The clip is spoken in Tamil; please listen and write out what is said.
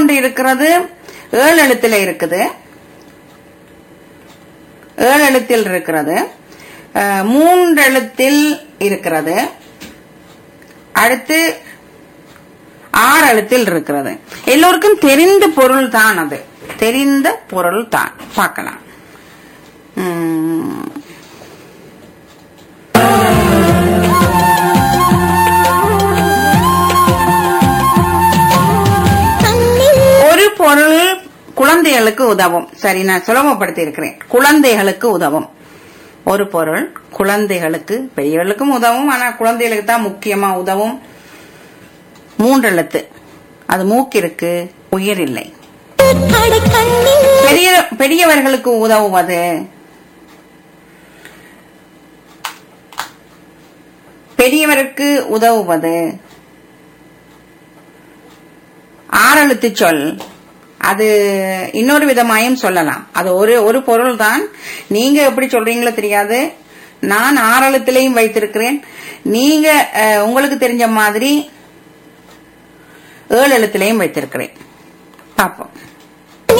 இன்னொன்று இருக்கிறது ஏழு எழுத்துல இருக்குது ஏழு எழுத்தில் இருக்கிறது அஹ், மூன்று எழுத்தில் இருக்கிறது அடுத்து ஆறு எழுத்தில் இருக்கிறது எல்லோருக்கும் தெரிந்த பொருள் தான் அது தெரிந்த பொருள் தான் பார்க்கலாம் உம், ஒரு பொருள் குழந்தைகளுக்கு உதவும் சரி நான் சுலபப்படுத்தி இருக்கிறேன் குழந்தைகளுக்கு உதவும் ஒரு பொருள் குழந்தைகளுக்கு பெரியவர்களுக்கும் உதவும் ஆனா குழந்தைகளுக்கு தான் முக்கியமா உதவும் மூன்று எழுத்து அது மூக்கிற்கு உயிர் இல்லை பெரிய பெரியவர்களுக்கு உதவுவது பெரியவருக்கு உதவுவது ஆறெழுத்து சொல் அது இன்னொரு விதமாயும் சொல்லலாம் அது ஒரு ஒரு பொருள் தான் நீங்க எப்படி சொல்றீங்களோ தெரியாது நான் ஆறெழுத்திலையும் வைத்திருக்கிறேன் நீங்க அஹ், உங்களுக்கு தெரிஞ்ச மாதிரி ஏழு எழுத்திலையும் வைத்திருக்கிறேன் பார்ப்போம்